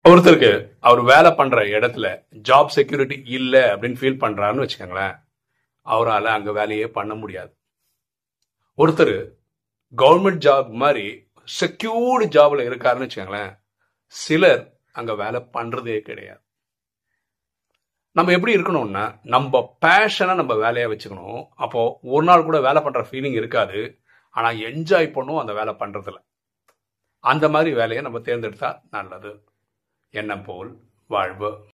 ஒருத்தருக்கு அவர் வேலை பண்ற இடத்துல ஜாப் செக்யூரிட்டி இல்லை அப்படின்னு ஃபீல் பண்றாருன்னு வச்சுக்கோங்களேன் அவரால் அங்க வேலையே பண்ண முடியாது ஒருத்தர் கவர்மெண்ட் ஜாப் மாதிரி செக்யூர்டு ஜாப்ல இருக்காருன்னு வச்சுக்கோங்களேன் சிலர் அங்க வேலை பண்றதே கிடையாது நம்ம எப்படி இருக்கணும்னா நம்ம பேஷனை நம்ம வேலையை வச்சுக்கணும் அப்போ ஒரு நாள் கூட வேலை பண்ற ஃபீலிங் இருக்காது ஆனா என்ஜாய் பண்ணுவோம் அந்த வேலை பண்றதுல அந்த மாதிரி வேலையை நம்ம தேர்ந்தெடுத்தா நல்லது எண்ணம் போல் வாழ்வு